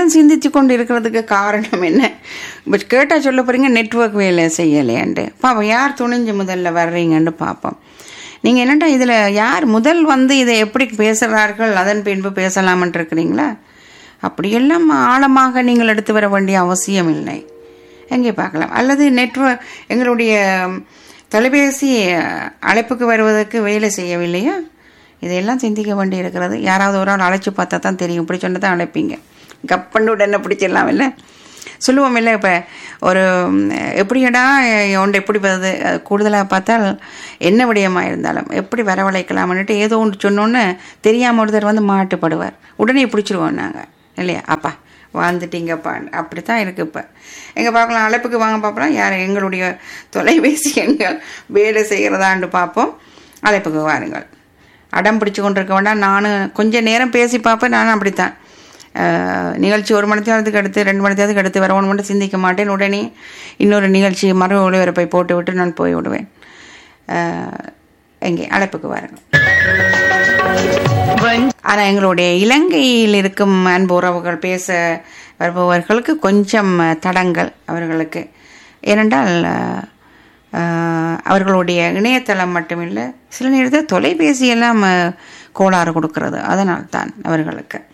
நீங்களும் சிந்திச்சு கொண்டு இருக்கிறதுக்கு காரணம் என்ன பட் கேட்டால் சொல்ல போறீங்க நெட்வொர்க் வேலை செய்யலையாண்டு பாப்போம் யார் துணிஞ்சு முதல்ல வர்றீங்கன்னு பார்ப்போம் நீங்கள் என்னட்டா இதில் யார் முதல் வந்து இதை எப்படி பேசுகிறார்கள் அதன் பின்பு பேசலாமன்ட்டு இருக்கிறீங்களா அப்படியெல்லாம் ஆழமாக நீங்கள் எடுத்து வர வேண்டிய அவசியம் இல்லை எங்கே பார்க்கலாம் அல்லது நெட்வொர்க் எங்களுடைய தொலைபேசி அழைப்புக்கு வருவதற்கு வேலை செய்யவில்லையா இதையெல்லாம் சிந்திக்க வேண்டி இருக்கிறது யாராவது ஒரு ஆள் அழைச்சி பார்த்தா தான் தெரியும் இப்படி சொன்னா தான் அழைப்பீங்க கப்பண்டு உடனே பிடிச்சிடலாம் இல்லை சொல்லுவோம் இல்லை இப்போ ஒரு ம், எப்படியடா ஒன்று எப்படி வருது கூடுதலாக பார்த்தால் என்ன விடயமாக இருந்தாலும் எப்படி வரவழைக்கலாம்னுட்டு ஏதோ ஒன்று சொன்னோன்னு தெரியாமல் ஒருத்தர் வந்து மாட்டுப்படுவார் உடனே பிடிச்சிருவோம் நாங்கள் இல்லையா அப்பா வாழ்ந்துட்டீங்கப்பா அப்படி தான் இருக்குது இப்போ எங்கே பார்க்கலாம் அழைப்புக்கு வாங்க பார்ப்போம் யார் எங்களுடைய தொலைபேசி எங்கள் வேலை செய்கிறதான்னு பார்ப்போம் அழைப்புக்கு வாருங்கள் அடம் பிடிச்சு கொண்டிருக்க வேண்டாம் நானும் கொஞ்சம் நேரம் பேசி பார்ப்பேன் நானும் அப்படித்தான் அஹ், நிகழ்ச்சி ஒரு மணி நேரத்துக்கு அடுத்து ரெண்டு மணி நேரத்துக்கு அடுத்து வரவன் மட்டும் சிந்திக்க மாட்டேன் உடனே இன்னொரு நிகழ்ச்சி மறு ஒளிபரப்பை போட்டு விட்டு நான் போய் விடுவேன் அஹ், எங்கே அழைப்புக்கு வாருங்கள் ஆனால் எங்களுடைய இலங்கையில் இருக்கும் அன்பு உறவுகள் பேச வருபவர்களுக்கு கொஞ்சம் தடங்கள் அவர்களுக்கு ஏனென்றால் அஹ், அஹ், அவர்களுடைய இணையதளம் மட்டுமில்லை சில நேரத்தில் தொலைபேசி எல்லாம் அஹ், கோளாறு கொடுக்கிறது அதனால்தான் அவர்களுக்கு